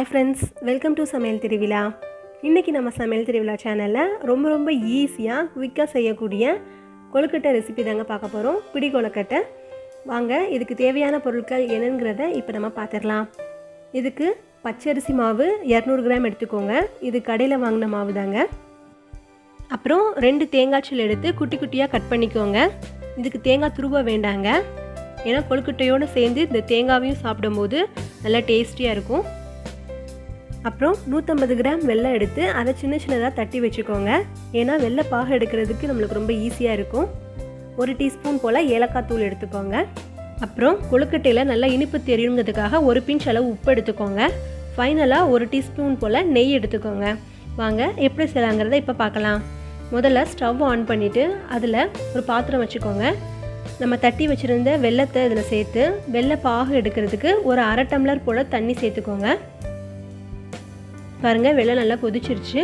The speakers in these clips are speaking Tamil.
ஹாய் ஃப்ரெண்ட்ஸ் வெல்கம் டு சமையல் திருவிழா இன்றைக்கி நம்ம சமையல் திருவிழா சேனலில் ரொம்ப ரொம்ப ஈஸியாக குவிக்காக செய்யக்கூடிய கொழுக்கட்டை ரெசிபி தாங்க பார்க்க போகிறோம் பிடி கொழுக்கட்டை வாங்க இதுக்கு தேவையான பொருட்கள் என்னங்கிறத இப்போ நம்ம பார்த்துடலாம் இதுக்கு பச்சரிசி மாவு இரநூறு கிராம் எடுத்துக்கோங்க இது கடையில் வாங்கின மாவு தாங்க அப்புறம் ரெண்டு தேங்காய் சில் எடுத்து குட்டி குட்டியாக கட் பண்ணிக்கோங்க இதுக்கு தேங்காய் துருவ வேண்டாங்க ஏன்னா கொழுக்கட்டையோடு சேர்ந்து இந்த தேங்காவையும் சாப்பிடும்போது நல்லா டேஸ்டியாக இருக்கும் அப்புறம் நூற்றம்பது கிராம் வெல்லம் எடுத்து அதை சின்ன சின்னதாக தட்டி வச்சுக்கோங்க ஏன்னா வெள்ளை பாகு எடுக்கிறதுக்கு நம்மளுக்கு ரொம்ப ஈஸியாக இருக்கும் ஒரு டீஸ்பூன் போல் ஏலக்காய் தூள் எடுத்துக்கோங்க அப்புறம் கொழுக்கட்டையில் நல்லா இனிப்பு தெரியுங்கிறதுக்காக ஒரு பிஞ்ச் அளவு உப்பு எடுத்துக்கோங்க ஃபைனலாக ஒரு டீஸ்பூன் போல் நெய் எடுத்துக்கோங்க வாங்க எப்படி செய்யலாங்கிறத இப்போ பார்க்கலாம் முதல்ல ஸ்டவ் ஆன் பண்ணிவிட்டு அதில் ஒரு பாத்திரம் வச்சுக்கோங்க நம்ம தட்டி வச்சுருந்த வெள்ளத்தை இதில் சேர்த்து வெள்ளை பாகு எடுக்கிறதுக்கு ஒரு அரை டம்ளர் போல் தண்ணி சேர்த்துக்கோங்க பாருங்கள் வெள்ளம் நல்லா கொதிச்சிருச்சு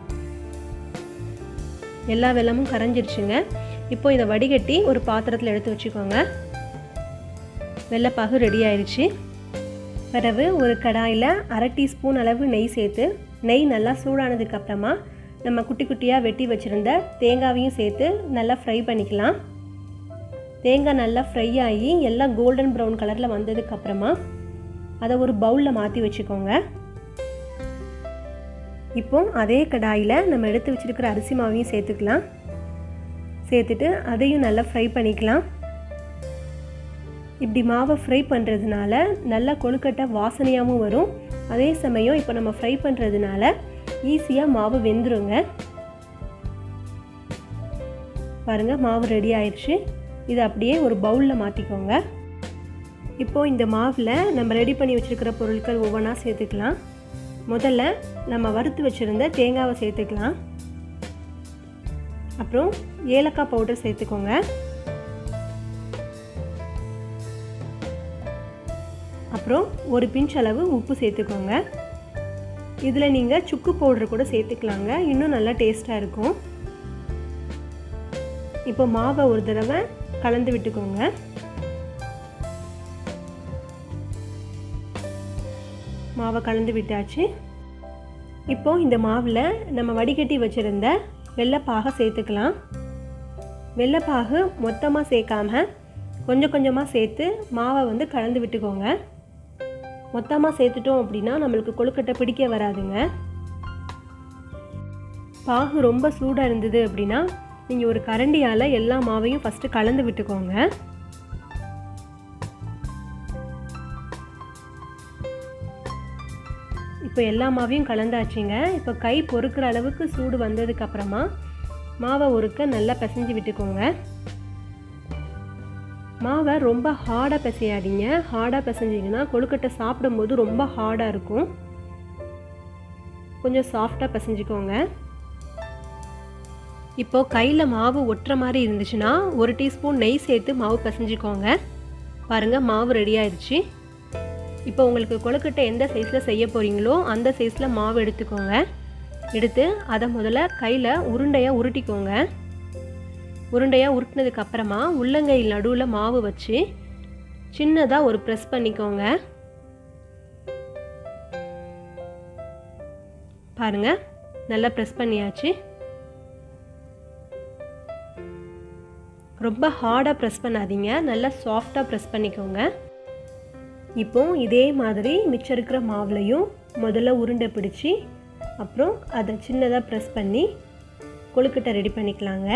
எல்லா வெள்ளமும் கரைஞ்சிருச்சுங்க இப்போ இதை வடிகட்டி ஒரு பாத்திரத்தில் எடுத்து வச்சுக்கோங்க வெள்ளைப்பாகு ரெடி ஆயிடுச்சு பிறகு ஒரு கடாயில் அரை டீஸ்பூன் அளவு நெய் சேர்த்து நெய் நல்லா சூடானதுக்கு அப்புறமா நம்ம குட்டி குட்டியாக வெட்டி வச்சுருந்த தேங்காவையும் சேர்த்து நல்லா ஃப்ரை பண்ணிக்கலாம் தேங்காய் நல்லா ஃப்ரை ஆகி எல்லாம் கோல்டன் ப்ரௌன் கலரில் வந்ததுக்கப்புறமா அதை ஒரு பவுலில் மாற்றி வச்சுக்கோங்க இப்போ அதே கடாயில் நம்ம எடுத்து வச்சுருக்கிற அரிசி மாவையும் சேர்த்துக்கலாம் சேர்த்துட்டு அதையும் நல்லா ஃப்ரை பண்ணிக்கலாம் இப்படி மாவை ஃப்ரை பண்ணுறதுனால நல்லா கொழுக்கட்டை வாசனையாகவும் வரும் அதே சமயம் இப்போ நம்ம ஃப்ரை பண்ணுறதுனால ஈஸியாக மாவு வெந்துருங்க பாருங்கள் மாவு ரெடி ஆயிடுச்சு இது அப்படியே ஒரு பவுலில் மாற்றிக்கோங்க இப்போது இந்த மாவில் நம்ம ரெடி பண்ணி வச்சுருக்கிற பொருட்கள் ஒவ்வொன்றா சேர்த்துக்கலாம் முதல்ல நம்ம வறுத்து வச்சுருந்த தேங்காவை சேர்த்துக்கலாம் அப்புறம் ஏலக்காய் பவுடர் சேர்த்துக்கோங்க அப்புறம் ஒரு பிஞ்ச் அளவு உப்பு சேர்த்துக்கோங்க இதில் நீங்கள் சுக்கு பவுடர் கூட சேர்த்துக்கலாங்க இன்னும் நல்லா டேஸ்ட்டாக இருக்கும் இப்போ மாவை ஒரு தடவை கலந்து விட்டுக்கோங்க மாவை கலந்து விட்டாச்சு இப்போது இந்த மாவில் நம்ம வடிகட்டி வச்சுருந்த வெள்ளைப்பாகை சேர்த்துக்கலாம் வெள்ளைப்பாகு மொத்தமாக சேர்க்காம கொஞ்சம் கொஞ்சமாக சேர்த்து மாவை வந்து கலந்து விட்டுக்கோங்க மொத்தமாக சேர்த்துட்டோம் அப்படின்னா நம்மளுக்கு கொழுக்கட்டை பிடிக்க வராதுங்க பாகு ரொம்ப சூடாக இருந்தது அப்படின்னா நீங்கள் ஒரு கரண்டியால் எல்லா மாவையும் ஃபஸ்ட்டு கலந்து விட்டுக்கோங்க இப்போ எல்லா மாவையும் கலந்தாச்சுங்க இப்போ கை பொறுக்கிற அளவுக்கு சூடு வந்ததுக்கப்புறமா மாவை ஒருக்க நல்லா பிசைஞ்சு விட்டுக்கோங்க மாவை ரொம்ப ஹார்டாக பிசையாதீங்க ஹார்டாக பிசைஞ்சிங்கன்னா கொழுக்கட்டை சாப்பிடும்போது ரொம்ப ஹார்டாக இருக்கும் கொஞ்சம் சாஃப்டாக பிசைஞ்சிக்கோங்க இப்போது கையில் மாவு ஒட்டுற மாதிரி இருந்துச்சுன்னா ஒரு டீஸ்பூன் நெய் சேர்த்து மாவு பிசைஞ்சிக்கோங்க பாருங்கள் மாவு ரெடி ஆயிடுச்சு இப்போ உங்களுக்கு கொழுக்கட்டை எந்த சைஸில் செய்ய போகிறீங்களோ அந்த சைஸில் மாவு எடுத்துக்கோங்க எடுத்து அதை முதல்ல கையில் உருண்டையாக உருட்டிக்கோங்க உருண்டையாக உருட்டினதுக்கு அப்புறமா உள்ளங்கையில் நடுவில் மாவு வச்சு சின்னதாக ஒரு ப்ரெஸ் பண்ணிக்கோங்க பாருங்க நல்லா ப்ரெஸ் பண்ணியாச்சு ரொம்ப ஹார்டாக ப்ரெஸ் பண்ணாதீங்க நல்லா சாஃப்டாக ப்ரெஸ் பண்ணிக்கோங்க இப்போ இதே மாதிரி மிச்சம் இருக்கிற மாவுலையும் முதல்ல உருண்டை பிடிச்சி அப்புறம் அதை சின்னதாக ப்ரெஸ் பண்ணி கொழுக்கட்டை ரெடி பண்ணிக்கலாங்க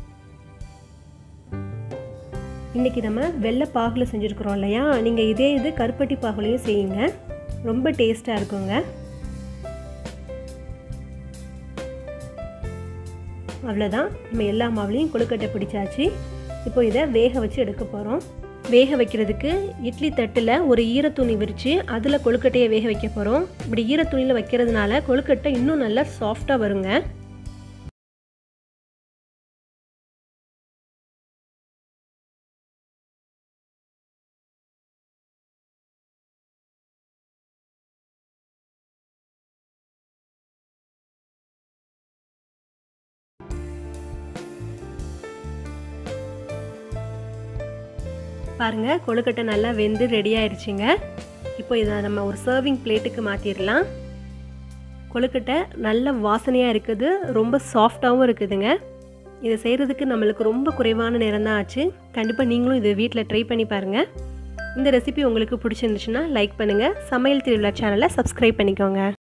இன்றைக்கி நம்ம வெள்ளை பாகில் செஞ்சுருக்குறோம் இல்லையா நீங்கள் இதே இது கருப்பட்டி பாகுலையும் செய்யுங்க ரொம்ப டேஸ்ட்டாக இருக்குங்க அவ்வளோதான் நம்ம எல்லா மாவுலையும் கொழுக்கட்டை பிடிச்சாச்சு இப்போ இதை வேக வச்சு எடுக்க போகிறோம் வேக வைக்கிறதுக்கு இட்லி தட்டில் ஒரு ஈரத்துணி விரித்து அதில் கொழுக்கட்டையை வேக வைக்க போகிறோம் இப்படி ஈரத்துணியில் வைக்கிறதுனால கொழுக்கட்டை இன்னும் நல்லா சாஃப்டாக வருங்க பாருங்கள் கொழுக்கட்டை நல்லா வெந்து ரெடி ஆயிடுச்சுங்க இப்போ இதை நம்ம ஒரு சர்விங் பிளேட்டுக்கு மாற்றிடலாம் கொழுக்கட்டை நல்ல வாசனையாக இருக்குது ரொம்ப சாஃப்டாகவும் இருக்குதுங்க இதை செய்கிறதுக்கு நம்மளுக்கு ரொம்ப குறைவான நேரம் தான் ஆச்சு கண்டிப்பாக நீங்களும் இதை வீட்டில் ட்ரை பண்ணி பாருங்கள் இந்த ரெசிபி உங்களுக்கு பிடிச்சிருந்துச்சுன்னா லைக் பண்ணுங்கள் சமையல் திருவிழா சேனலை சப்ஸ்கிரைப் பண்ணிக்கோங்க